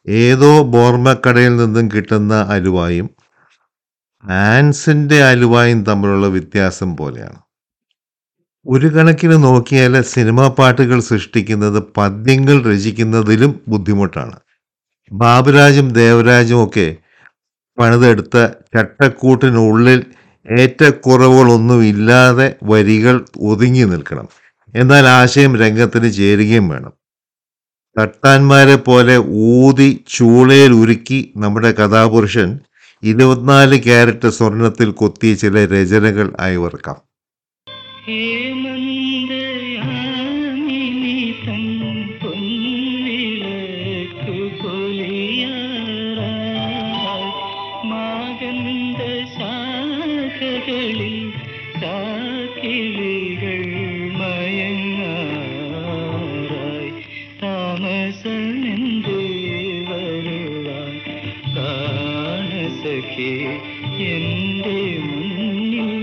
ഏതോ ബോർമക്കടയിൽ നിന്നും കിട്ടുന്ന അലുവായും ആൻസിന്റെ അലുവായും തമ്മിലുള്ള വ്യത്യാസം പോലെയാണ് ഒരു കണക്കിന് നോക്കിയാൽ സിനിമാ പാട്ടുകൾ സൃഷ്ടിക്കുന്നത് പദ്യങ്ങൾ രചിക്കുന്നതിലും ബുദ്ധിമുട്ടാണ് ബാബുരാജും ദേവരാജും ഒക്കെ പണിതെടുത്ത ചട്ടക്കൂട്ടിനുള്ളിൽ ഏറ്റക്കുറവുകളൊന്നും ഇല്ലാതെ വരികൾ ഒതുങ്ങി നിൽക്കണം എന്നാൽ ആശയം രംഗത്തിന് ചേരുകയും വേണം തട്ടാന്മാരെ പോലെ ഊതി ചൂളയിൽ ഉരുക്കി നമ്മുടെ കഥാപുരുഷൻ ഇരുപത്തിനാല് ക്യാരറ്റ് സ്വർണത്തിൽ കൊത്തിയ ചില രചനകൾ അയവർക്കാം ഹേമന്തയാമിനി തൻ പൊൻവിളക്കു പൊലിയാറായി മാകന്ത ശാഖകളിൽ ചാക്കിളികൾ മയങ്ങാറായി താമസമെന്തേ വരുവാൻ കാണസഖേ എൻ്റെ മുന്നിൽ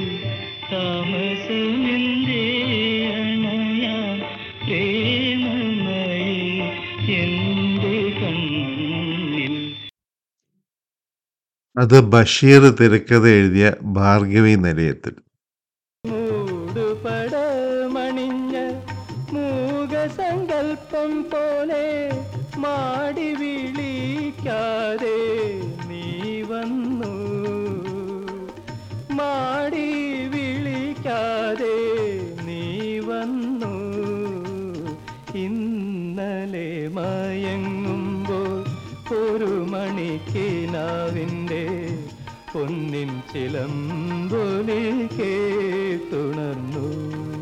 താമസമെന്തേ അണയാൻ പ്രേമമയി എൻ്റെ കണ്ണിൽ അത് ബഷീർ തിരക്കഥ എഴുതിയ ഭാർഗവി നിലയത്തിൽ മൂടുപടമണിഞ്ഞ മൂകസങ്കൽപ്പം പോലെ മാടി വിളിക്കാതെ നീ വന്നു മാടി വിളിക്കാതെ നീ വന്നു ഇന്നലെ മയങ്ങുമ്പോൾ ഒരു മണിക്കിനാവിൻ്റെ പൊന്നിൻ ചിലമ്പൊലി കേട്ടുണർന്നു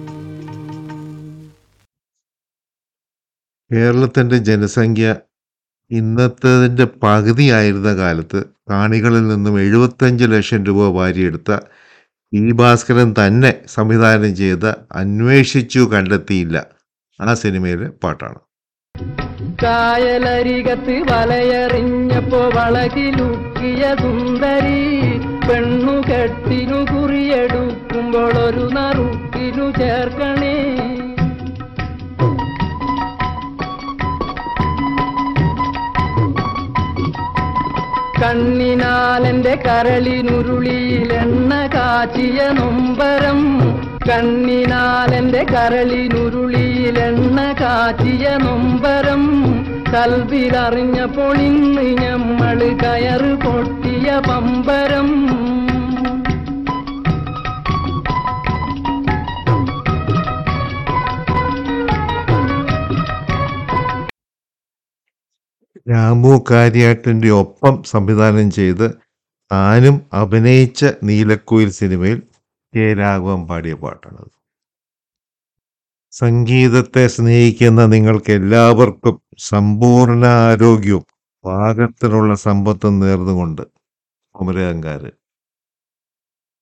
കേരളത്തിന്റെ ജനസംഖ്യ ഇന്നത്തതിന്റെ പകുതിയായിരുന്ന കാലത്ത് കാണികളിൽ നിന്നും എഴുപത്തഞ്ച് ലക്ഷം രൂപ വാരിയെടുത്ത ഇ ഭാസ്കരൻ തന്നെ സംവിധാനം ചെയ്ത അന്വേഷിച്ചു കണ്ടെത്തിയില്ല ആ സിനിമയിലെ പാട്ടാണ് കായലരികത്ത് വലയെറിഞ്ഞപ്പോ വളകിലുക്കിയ സുന്ദരി പെണ്ണു കെട്ടിനു കുറിയെടുക്കുമ്പോൾ ഒരു നറുക്കിനു ചേർക്കണേ കണ്ണിനാലെന്റെ കരളിനുരുളിയിൽ എണ്ണ കാച്ചിയ നൊമ്പരം കണ്ണിനാലെന്റെ കരളിനുരുളിയിൽ എണ്ണ കാച്ചിയ നൊമ്പരം കൽവിലറിഞ്ഞപ്പോൾ ഇന്ന് ഞമ്മള് കയറ് പൊട്ടിയ പമ്പരം രാമു കാര്യാട്ടിന്റെ ഒപ്പം സംവിധാനം ചെയ്ത് താനും അഭിനയിച്ച നീലക്കുയിൽ സിനിമയിൽ കെ രാഘവൻ പാടിയ പാട്ടാണത് സംഗീതത്തെ സ്നേഹിക്കുന്ന നിങ്ങൾക്ക് എല്ലാവർക്കും സമ്പൂർണ്ണ ആരോഗ്യവും പാകത്തിനുള്ള സമ്പത്തും നേർന്നുകൊണ്ട് കുമരകങ്കാര്